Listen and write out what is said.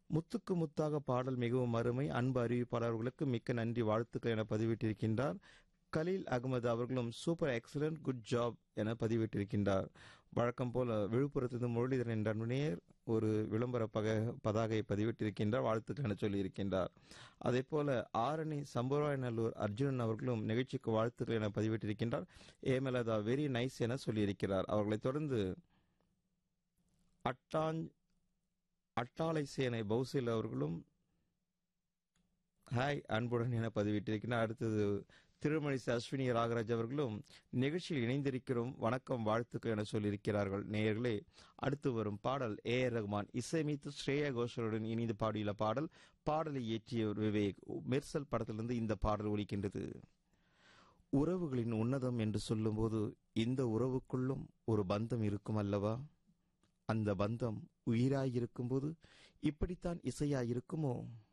முத்துக்கு முத்தாக பாடல் மிகவும் அருமை அன்பு அறிவிப்பாளர்களுக்கு மிக்க நன்றி வாழ்த்துக்கள் என பதிவிட்டிருக்கின்றார் கலீல் அகமது அவர்களும் சூப்பர் எக்ஸலன்ட் குட் ஜாப் என பதிவிட்டிருக்கின்றார் வழக்கம் போல விழுப்புரத்திலிருந்து முரளிதரன் என்ற நேர் ஒரு விளம்பர பக பதாகை பதிவிட்டிருக்கின்றார் வாழ்த்துக்கள் என சொல்லியிருக்கின்றார் அதே போல ஆரணி சம்புராயநல்லூர் அர்ஜுனன் அவர்களும் நிகழ்ச்சிக்கு வாழ்த்துக்கள் என பதிவிட்டிருக்கின்றார் ஏமலதா வெரி நைஸ் என சொல்லியிருக்கிறார் அவர்களைத் தொடர்ந்து அட்டாஞ் அட்டாளை சேனை பௌசில் அவர்களும் ஹாய் அன்புடன் என பதிவிட்டிருக்கிறார் அடுத்தது திருமணிசை அஸ்வினி ராகராஜ் அவர்களும் நிகழ்ச்சியில் இணைந்திருக்கிறோம் வணக்கம் வாழ்த்துக்கள் என சொல்லியிருக்கிறார்கள் நேயர்களே அடுத்து வரும் பாடல் ஏ ஆர் ரஹ்மான் இசையமைத்து ஸ்ரேயா கோஷலுடன் இணைந்து பாடியுள்ள பாடல் பாடலை இயற்றியவர் விவேக் மெர்சல் படத்திலிருந்து இந்த பாடல் ஒலிக்கின்றது உறவுகளின் உன்னதம் என்று சொல்லும்போது இந்த உறவுக்குள்ளும் ஒரு பந்தம் இருக்கும் அல்லவா அந்த பந்தம் உயிராயிருக்கும்போது இப்படித்தான் இசையாயிருக்குமோ